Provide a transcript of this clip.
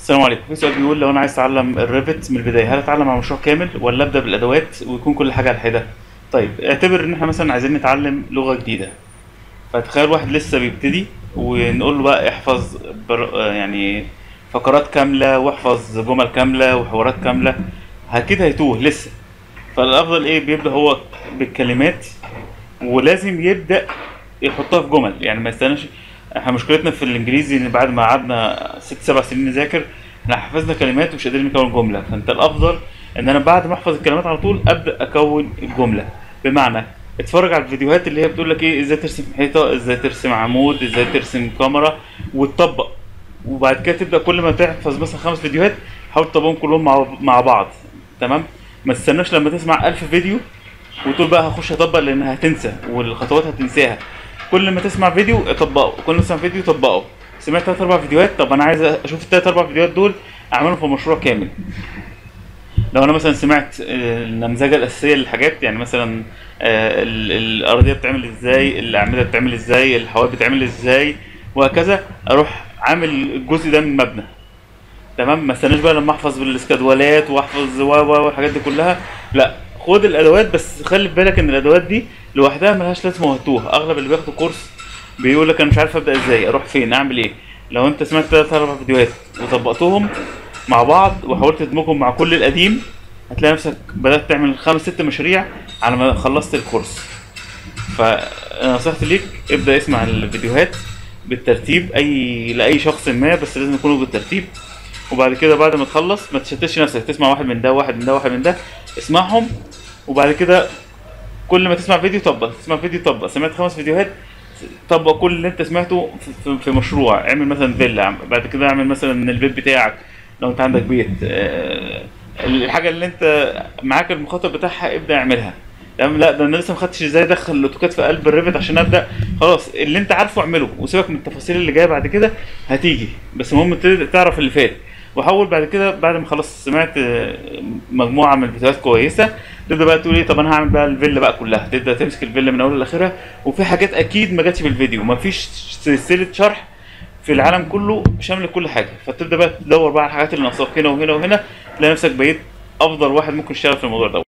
السلام عليكم في سؤال بيقول لو انا عايز اتعلم الريفت من البدايه هل اتعلم على مشروع كامل ولا ابدا بالادوات ويكون كل حاجه على حده طيب اعتبر ان احنا مثلا عايزين نتعلم لغه جديده فتخيل واحد لسه بيبتدي ونقول له بقى احفظ بر... يعني فقرات كامله واحفظ جمل كامله وحوارات كامله اكيد هيتوه لسه فالافضل ايه بيبدا هو بالكلمات ولازم يبدا يحطها في جمل يعني ما يستناش احنا مشكلتنا في الانجليزي ان بعد ما قعدنا ست سبع سنين نذاكر احنا حفظنا كلمات ومش قادرين نكون جمله فانت الافضل ان انا بعد ما احفظ الكلمات على طول ابدا اكون الجمله بمعنى اتفرج على الفيديوهات اللي هي بتقول لك ايه ازاي ترسم حيطه ازاي ترسم عمود ازاي ترسم كاميرا وتطبق وبعد كده تبدا كل ما تحفظ مثلا خمس فيديوهات حاول تطبقهم كلهم مع مع بعض تمام ما تستناش لما تسمع ألف فيديو وتقول بقى هخش اطبق لان هتنسى والخطوات هتنساها كل ما تسمع فيديو طبقه كل ما تسمع فيديو طبقه سمعت ثلاث اربع فيديوهات طب انا عايز اشوف الثلاث اربع فيديوهات دول اعملهم في مشروع كامل لو انا مثلا سمعت النمذجه الاساسيه للحاجات يعني مثلا آه، ال- الارضيه بتتعمل ازاي الاعمده بتتعمل ازاي الحواف بتتعمل ازاي وهكذا اروح عامل الجزء ده من مبنى تمام ما استناش بقى لما احفظ بالاسكادوالات واحفظ و و والحاجات دي كلها لا خد الادوات بس خلي في بالك ان الادوات دي لوحدها ملهاش لازمه وهتوه اغلب اللي بياخدوا كورس بيقول لك انا مش عارف ابدا ازاي اروح فين اعمل ايه لو انت سمعت ثلاث اربع فيديوهات وطبقتهم مع بعض وحاولت تدمجهم مع كل القديم هتلاقي نفسك بدات تعمل خمس ست مشاريع على ما خلصت الكورس فنصيحتي ليك ابدا اسمع الفيديوهات بالترتيب اي لاي شخص ما بس لازم يكونوا بالترتيب وبعد كده بعد ما تخلص ما تشتتش نفسك تسمع واحد من ده واحد من ده واحد من ده اسمعهم وبعد كده كل ما تسمع فيديو طبق تسمع فيديو طبق سمعت خمس فيديوهات طبق كل اللي انت سمعته في- في, في مشروع اعمل مثلا فيلا عم- بعد كده اعمل مثلا البيت بتاعك لو انت عندك بيت آه، الحاجه اللي انت معاك المخاطر بتاعها ابدا اعملها تمام لا ده انا لسه ما خدتش ازاي ادخل الاوتوكاد في قلب الريفت عشان ابدا خلاص اللي انت عارفه اعمله وسيبك من التفاصيل اللي جايه بعد كده هتيجي بس المهم تبدأ تعرف اللي فات وحاول بعد كده بعد ما خلاص سمعت آه، مجموعه من الفيديوهات كويسه تبدا بقى تقول ايه طب انا هعمل بقى الفيلا بقى كلها تبدا تمسك الفيلا من اولها لاخرها وفي حاجات اكيد ما جاتش في الفيديو ما فيش سلسله شرح في العالم كله شامله كل حاجه فتبدا بقى تدور بقى على الحاجات اللي ناقصاك هنا وهنا وهنا تلاقي نفسك بقيت افضل واحد ممكن يشتغل في الموضوع ده